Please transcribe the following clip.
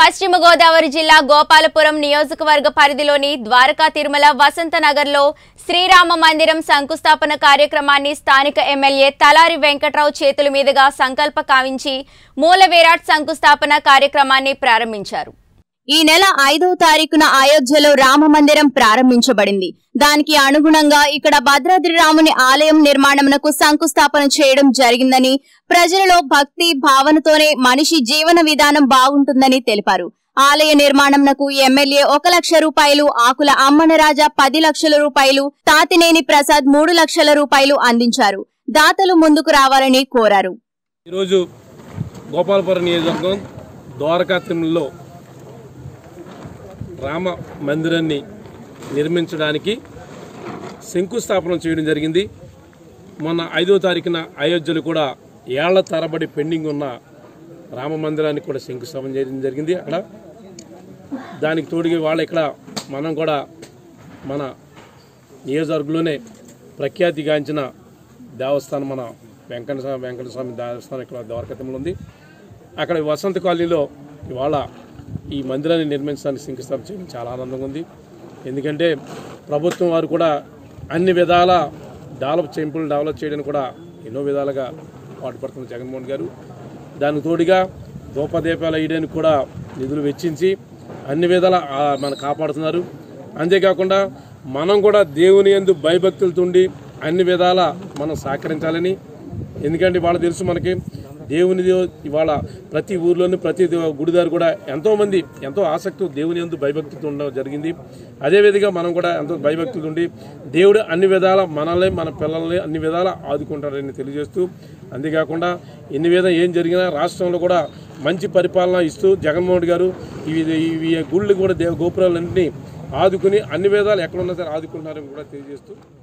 పశ్చిమ గోదావరి జిల్లా గోపాలపురం నియోజకవర్గ పరిధిలోని ద్వారకా తిరుమల వసంతనగర్లో శ్రీరామ మందిరం శంకుస్థాపన కార్యక్రమాన్ని స్థానిక ఎమ్మెల్యే తలారి వెంకట్రావు చేతుల మీదుగా సంకల్ప కావించి మూల విరాట్ శంకుస్థాపన కార్యక్రమాన్ని ప్రారంభించారు ఈ నెల ఐదవ తారీఖున అయోధ్యలో రామ మందిరం ప్రారంభించబడింది దానికి అనుగుణంగా ఇక్కడ భద్రాద్రి రాముని ఆలయం నిర్మాణమునకు శంకుస్థాపన చేయడం జరిగిందని ప్రజలలో భక్తి భావనతోనే మనిషి జీవన విధానం బాగుంటుందని తెలిపారు ఆలయ నిర్మాణంనకు ఎమ్మెల్యే ఒక లక్ష రూపాయలు ఆకుల అమ్మనరాజా పది లక్షల రూపాయలు తాతినేని ప్రసాద్ మూడు లక్షల రూపాయలు అందించారు దాతలు ముందుకు రావాలని కోరారు ఈరోజు గోపాలపురం నియోజకవర్గం ద్వారకా తిరుమలలో రామ మందిరాన్ని నిర్మించడానికి శంకుస్థాపన చేయడం జరిగింది మొన్న ఐదో తారీఖున అయోధ్యలో కూడా ఏళ్ల తరబడి పెండింగ్ ఉన్న రామ మందిరానికి కూడా శంకుస్థాపన చేయడం జరిగింది అక్కడ దానికి తోడుగా వాళ్ళు ఇక్కడ మనం కూడా మన నియోజకవర్గంలోనే ప్రఖ్యాతిగాంచిన దేవస్థానం మన వెంకట స్వామి వెంకట స్వామి దేవస్థానం ఇక్కడ ద్వారకతంలో ఉంది అక్కడ వసంత కాలనీలో ఇవాళ ఈ మందిరాన్ని నిర్మించడానికి శంకుస్థాపన చేయడం చాలా ఆనందంగా ఉంది ఎందుకంటే ప్రభుత్వం వారు కూడా అన్ని విధాల డెవలప్ టెంపుల్ డెవలప్ చేయడానికి కూడా ఎన్నో విధాలుగా పాటుపడుతున్న జగన్మోహన్ గారు దానికి తోడుగా దూపదీపాలు వేయడానికి కూడా నిధులు వెచ్చించి అన్ని విధాల ఆ, మన కాపాడుతున్నారు అంతేకాకుండా మనం కూడా దేవుని ఎందు భయభక్తులతుండి అన్ని విధాల మనం సహకరించాలని ఎందుకంటే ఇవాళ తెలుసు మనకి దేవుని దే- ఇవాళ ప్రతి ఊర్లోని ప్రతి దే- గుడిదారు కూడా ఎంతో మంది ఎంతో ఆసక్తి దేవుని ఎందు భయభక్తితో ఉండడం జరిగింది అదేవిధంగా మనం కూడా ఎంతో భయభక్తులు ఉండి దేవుడు అన్ని విధాల మనల్ని మన పిల్లల్ని అన్ని విధాల ఆదుకుంటారని తెలియజేస్తూ అంతేకాకుండా ఎన్ని విధంగా ఏం జరిగినా రాష్ట్రంలో కూడా మంచి పరిపాలన ఇస్తూ జగన్మోహన్ గారు ఇవి ఇవి గుళ్ళు కూడా దేవ గోపురాలన్నింటినీ ఆదుకుని అన్ని విధాలు ఎక్కడున్నా సరే ఆదుకుంటున్నారని కూడా తెలియజేస్తూ